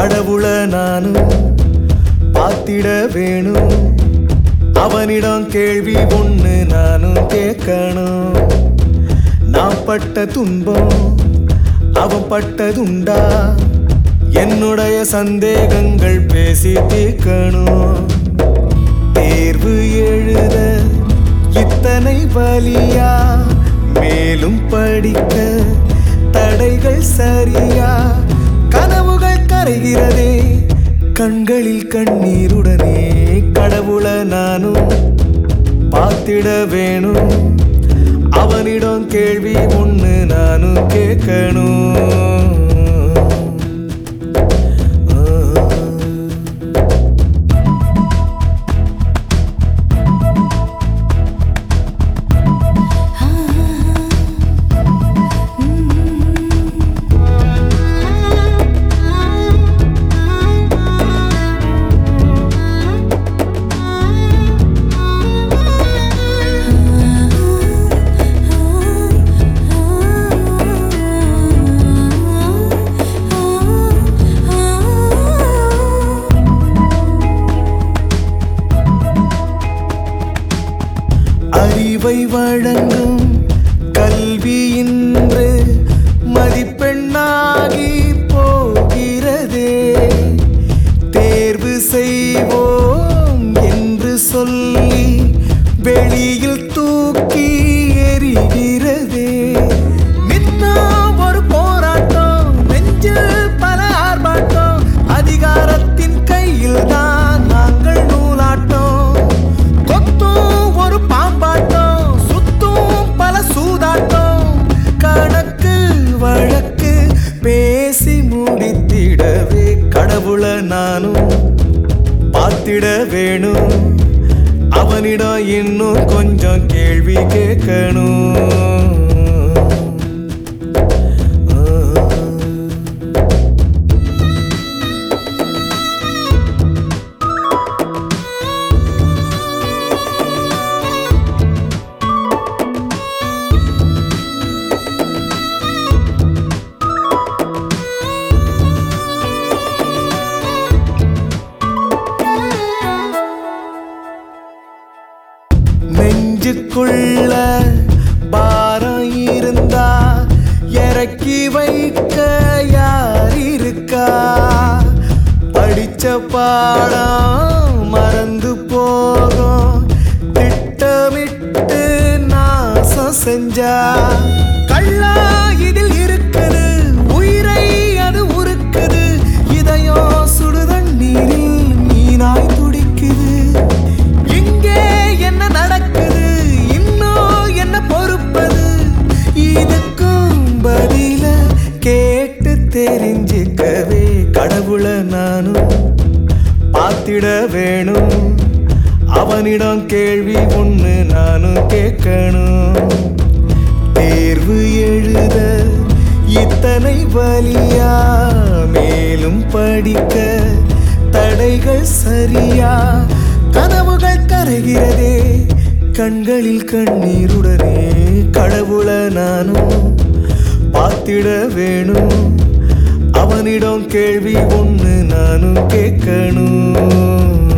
கடவுள நானும் பார்த்திட வேணும் அவனிடம் கேள்வி ஒண்ணு நானும் கேட்கணும் நான் பட்ட துன்பம் அவன் பட்டதுண்டா என்னுடைய சந்தேகங்கள் பேசி தீர்க்கணும் தேர்வு எழுத இத்தனை வலியா மேலும் படிக்க தடைகள் சரியா கனவுகள் கரைகிறதே கண்களில் கண்ணீருடனே கடவுள நானும் பார்த்திட வேணும் அவனிடம் கேள்வி ஒண்ணு நானும் கேட்கணும் அறிவை வழங்கும் கல்வி இன்று மதிப்பெண்ணாகி போகிறதே தேர்வு செய்வோம் என்று சொல்லி வெளியில் தூக்கி எறிகிறதே நித்தம் ஒரு போராட்டம் நெஞ்சில் பல ஆர்ப்பாட்டம் அதிகாரத்தின் கையில் தான் நாங்கள் நூலாட்டம் கொத்தும் ஒரு பாம்பாட்டம் சுத்தும் பல சூதாட்டம் கணக்கு வழக்கு பேசி முடித்திடவே கடவுள நானும் பார்த்திட வேணும் அவனிடம் இன்னும் கொஞ்சம் கேள்வி கேட்கணும் நெஞ்சுக்குள்ள பாரம் இருந்தா இறக்கி வைக்க யார் இருக்கா படிச்ச பாடம் மறந்து போகும் திட்டமிட்டு நாசம் செஞ்சா கள்ளா இதில் இருக்குது உயிரை அது உருக்குது இதயம் சுடுதண்ணீரில் மீனாய் துடிக்குது இங்கே என்ன நடக்குது இன்னும் என்ன பொறுப்பது இதுக்கும் பதில கேட்டு தெரிஞ்சுக்கவே கடவுள நானும் பார்த்திட வேணும் அவனிடம் கேள்வி ஒண்ணு நானும் கேட்கணும் தேர்வு எழுத இத்தனை வலியா மேலும் படிக்க தடைகள் சரியா கனவுகள் கரைகிறதே கண்களில் கண்ணீருடனே கடவுள நானும் பார்த்திட வேணும் அவனிடம் கேள்வி ஒண்ணு நானும் கேட்கணும்